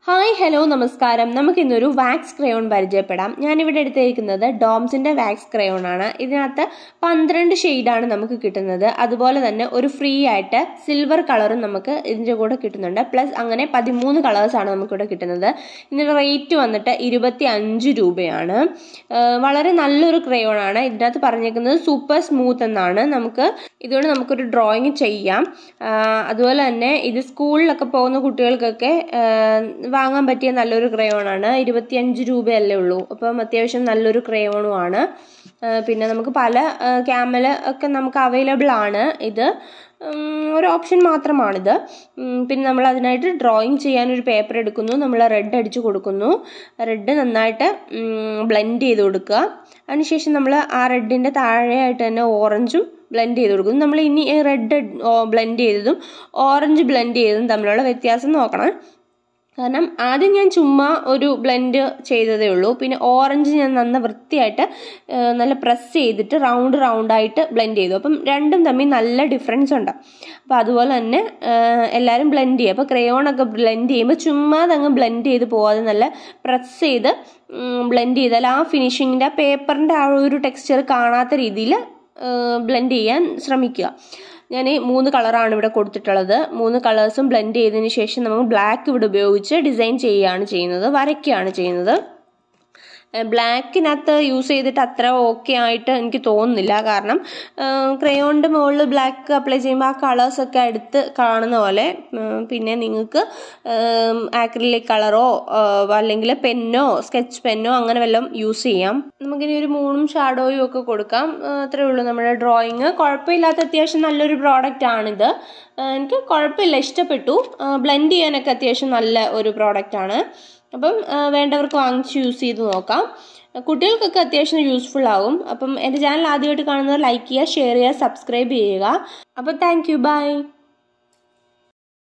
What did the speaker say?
hi hello നമസ്കാരം നമുക്ക് ഇന്നൊരു വാക്സ് ക്രയോൺ പരിചയപ്പെടാം ഞാനിവിടെ എടുത്തിരിക്കുന്നത് ഡോംസിന്റെ വാക്സ് ക്രയോൺ ആണ് ഇതിനകത്ത് പന്ത്രണ്ട് ഷെയ്ഡാണ് നമുക്ക് കിട്ടുന്നത് അതുപോലെ തന്നെ ഒരു ഫ്രീ ആയിട്ട് സിൽവർ കളറും നമുക്ക് ഇതിൻ്റെ കൂടെ കിട്ടുന്നുണ്ട് പ്ലസ് അങ്ങനെ പതിമൂന്ന് കളേഴ്സാണ് നമുക്കിവിടെ കിട്ടുന്നത് ഇതിൻ്റെ റേറ്റ് വന്നിട്ട് ഇരുപത്തി അഞ്ച് രൂപയാണ് ആഹ് വളരെ നല്ലൊരു ക്രയോൺ ആണ് ഇതിനകത്ത് പറഞ്ഞേക്കുന്നത് സൂപ്പർ സ്മൂത്ത് എന്നാണ് നമുക്ക് ഇതുകൊണ്ട് നമുക്കൊരു ഡ്രോയിങ് ചെയ്യാം ആഹ് അതുപോലെ തന്നെ ഇത് സ്കൂളിലൊക്കെ പോകുന്ന കുട്ടികൾക്കൊക്കെ ആഹ് വാങ്ങാൻ പറ്റിയ നല്ലൊരു ക്രയോൺ ആണ് ഇരുപത്തിയഞ്ച് രൂപയല്ലേ ഉള്ളൂ അപ്പം അത്യാവശ്യം നല്ലൊരു ക്രയോണും ആണ് ആഹ് പിന്നെ നമുക്ക് പല ക്യാമൽ ഒക്കെ നമുക്ക് അവൈലബിൾ ആണ് ഇത് ഉം, ഒരു ഓപ്ഷൻ മാത്രമാണിത് ഉം, പിന്നെ നമ്മൾ അതിനായിട്ട് ഡ്രോയിങ് ചെയ്യാൻ ഒരു പേപ്പർ എടുക്കുന്നു നമ്മൾ റെഡ് അടിച്ചു കൊടുക്കുന്നു റെഡ് നന്നായിട്ട് ബ്ലെൻഡ് ചെയ്ത് കൊടുക്കുക അതിനുശേഷം നമ്മൾ ആ റെഡിൻ്റെ താഴെയായിട്ട് തന്നെ ഓറഞ്ചും ബ്ലെൻഡ് ചെയ്ത് കൊടുക്കുന്നു നമ്മൾ ഇനി റെഡ് ബ്ലെൻഡ് ചെയ്തതും ഓറഞ്ച് ബ്ലെൻഡ് ചെയ്തതും തമ്മിലുള്ള വ്യത്യാസം നോക്കണം കാരണം ആദ്യം ഞാൻ ചുമ്മാ ഒരു ബ്ലെൻഡ് ചെയ്തതേ ഉള്ളൂ പിന്നെ ഓറഞ്ച് ഞാൻ നന്ന വൃത്തിയായിട്ട് ആ, നല്ല പ്രസ് ചെയ്തിട്ട് റൗണ്ട് റൗണ്ടായിട്ട് ബ്ലെൻഡ് ചെയ്തു അപ്പം രണ്ടും തമ്മിൽ നല്ല ഡിഫറൻസ് ഉണ്ട് അപ്പോൾ അതുപോലെ തന്നെ ആ, എല്ലാവരും ബ്ലെൻഡ് ചെയ്യുക അപ്പോൾ ക്രയോൺ ഒക്കെ ബ്ലെൻഡ് ചെയ്യുമ്പോൾ ചുമ്മാ അങ്ങ് ബ്ലെൻഡ് ചെയ്ത് പോവാതെ നല്ല പ്രസ് ചെയ്ത് ബ്ലെൻഡ് ചെയ്താൽ ആ ഫിനിഷിങ്ങിൻ്റെ ആ പേപ്പറിൻ്റെ ആ ഒരു ടെക്സ്ചർ കാണാത്ത രീതിയിൽ ബ്ലെൻഡ് ചെയ്യാൻ ശ്രമിക്കുക ഞാൻ മൂന്ന് കളറാണ് ഇവിടെ കൊടുത്തിട്ടുള്ളത് മൂന്ന് കളേഴ്സും ബ്ലെൻഡ് ചെയ്തതിന് ശേഷം നമുക്ക് ബ്ലാക്ക് ഇവിടെ ഉപയോഗിച്ച് ഡിസൈൻ ചെയ്യുകയാണ് ചെയ്യുന്നത് വരയ്ക്കുകയാണ് ചെയ്യുന്നത് ബ്ലാക്കിനകത്ത് യൂസ് ചെയ്തിട്ട് അത്ര ഓക്കെ ആയിട്ട് എനിക്ക് തോന്നുന്നില്ല കാരണം ക്രയോണിൻ്റെ മുകളിൽ ബ്ലാക്ക് അപ്ലൈ ചെയ്യുമ്പോൾ ആ കളേഴ്സൊക്കെ അടുത്ത് കാണുന്ന പോലെ ഉം, പിന്നെ നിങ്ങൾക്ക് ആക്രിലിക് കളറോ അല്ലെങ്കിൽ പെന്നോ സ്കെച്ച് പെന്നോ അങ്ങനെ വല്ലതും യൂസ് ചെയ്യാം നമുക്കിനി ഒരു മൂന്നും ഷാഡോയും ഒക്കെ കൊടുക്കാം ആ, അത്രേ ഉള്ളൂ നമ്മുടെ ഡ്രോയിങ് കുഴപ്പമില്ലാത്ത അത്യാവശ്യം നല്ലൊരു പ്രോഡക്റ്റ് ആണിത് ആ, എനിക്ക് കുഴപ്പമില്ല ഇഷ്ടപ്പെട്ടു ബ്ലെൻഡ് ചെയ്യാനൊക്കെ അത്യാവശ്യം നല്ല ഒരു പ്രോഡക്റ്റ് ആണ് അപ്പം ആ, വേണ്ടവർക്ക് വാങ്ങിച്ച് യൂസ് ചെയ്ത് നോക്കാം കുട്ടികൾക്കൊക്കെ അത്യാവശ്യം യൂസ്ഫുൾ ആവും അപ്പം എൻ്റെ ചാനൽ ആദ്യമായിട്ട് കാണുന്നവർ ലൈക്ക് ചെയ്യുക ഷെയർ ചെയ്യുക സബ്സ്ക്രൈബ് ചെയ്യുക അപ്പോൾ താങ്ക് യു ബൈ